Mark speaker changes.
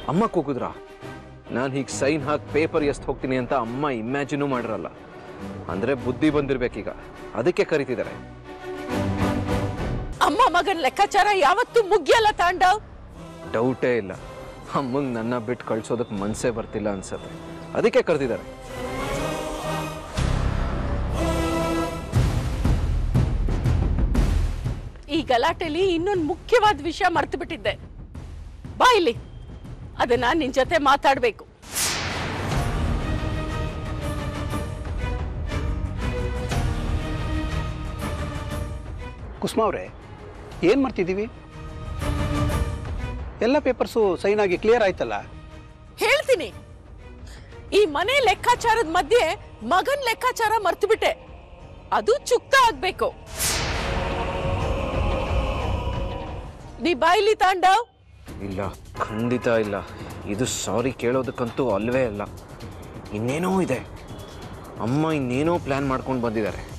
Speaker 1: ಅಮ್ಮ ಕೂಗಿದ್ರ ನಾನು ಹೀಗೆ ಸೈನ್ ಹಾಕಿ ಪೇಪರ್ ಎಷ್ಟ್ ಹೋಗ್ತೀನಿ ಅಂತ ಅಮ್ಮ ಇಮ್ಯಾಜಿನೂ ಮಾಡಿರಲ್ಲ ಅಂದ್ರೆ ಬುದ್ಧಿ ಬಂದಿರ್ಬೇಕೀಗ ಅದಕ್ಕೆ ಕರಿತಿದ್ದಾರೆ
Speaker 2: ಅಮ್ಮ ಮಗನ್ ಲೆಕ್ಕಾಚಾರ ಯಾವತ್ತೂ ಮುಗಿಯಲ್ಲ ತಾಂಡವ್
Speaker 1: ಡೌಟೇ ಇಲ್ಲ ಅಮ್ಮಂಗೆ ನನ್ನ ಬಿಟ್ಟು ಕಳ್ಸೋದಕ್ಕೆ ಮನಸ್ಸೇ ಬರ್ತಿಲ್ಲ ಅನ್ಸತ್ತೆ ಅದಕ್ಕೆ ಕರೆದಿದ್ದಾರೆ
Speaker 2: ಈ ಗಲಾಟೆಲಿ ಇನ್ನೊಂದು ಮುಖ್ಯವಾದ ವಿಷಯ ಮರ್ತು ಬಿಟ್ಟಿದ್ದೆ ಬಾ ಇಲ್ಲಿ ಅದನ್ನ ನಿನ್ ಜೊತೆ ಮಾತಾಡ್ಬೇಕು
Speaker 3: ಕುಸುಮ ಅವರೇ ಏನು ಮಾಡ್ತಿದ್ದೀವಿ ಎಲ್ಲ ಪೇಪರ್ಸು ಸೈನ್ ಆಗಿ ಕ್ಲಿಯರ್ ಆಯ್ತಲ್ಲ
Speaker 2: ಹೇಳ್ತೀನಿ ಈ ಮನೆ ಲೆಕ್ಕಾಚಾರದ ಮಧ್ಯೆ ಮಗನ್ ಲೆಕ್ಕಾಚಾರ ಮರ್ತು ಬಿಟ್ಟೆ ಅದು ಚುಕ್ತ ಆಗ್ಬೇಕು ನೀ ಬಾಯ್ಲಿ ತಾಂಡವ್
Speaker 1: ಇಲ್ಲ ಖಂಡಿತ ಇಲ್ಲ ಇದು ಸಾರಿ ಕೇಳೋದಕ್ಕಂತೂ ಅಲ್ವೇ ಅಲ್ಲ ಇನ್ನೇನೋ ಇದೆ ಅಮ್ಮ ಇನ್ನೇನೋ ಪ್ಲ್ಯಾನ್ ಮಾಡ್ಕೊಂಡು ಬಂದಿದ್ದಾರೆ